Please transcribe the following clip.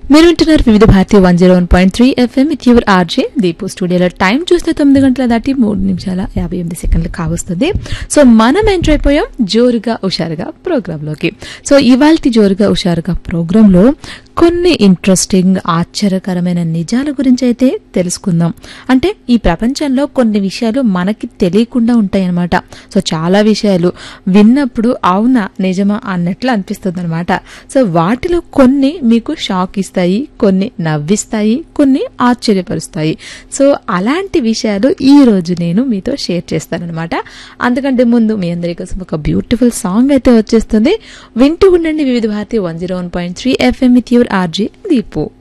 మీరు వింటున్నారు Vividh Bharati one zero one point three FM with your RJ Deepu స్టూడియోలో టైం చూస్తే తొమ్మిది గంటల దాటి మూడు నిమిషాల యాభై ఎనిమిది సెకండ్లు కావస్తుంది సో మనం ఎంటర్ అయిపోయాం జోరుగా హుషారుగా ప్రోగ్రాంలోకి సో ఇవాళ జోరుగా హుషారుగా ప్రోగ్రాంలో కొన్ని ఇంట్రెస్టింగ్ ఆశ్చర్యకరమైన నిజాల గురించి అయితే తెలుసుకుందాం అంటే ఈ ప్రపంచంలో కొన్ని విషయాలు మనకి తెలియకుండా ఉంటాయన్నమాట సో చాలా విషయాలు విన్నప్పుడు అవునా నిజమా అన్నట్లు అనిపిస్తుంది అనమాట సో వాటిలో కొన్ని మీకు షాక్ ఇస్తాయి కొన్ని నవ్విస్తాయి కొన్ని ఆశ్చర్యపరుస్తాయి సో అలాంటి విషయాలు ఈ రోజు నేను మీతో షేర్ చేస్తానన్నమాట అందుకంటే ముందు మీ అందరి కోసం ఒక బ్యూటిఫుల్ సాంగ్ అయితే వచ్చేస్తుంది వింటూ ఉండండి Vividh Bharati one zero one point three FM with your RJ Deepu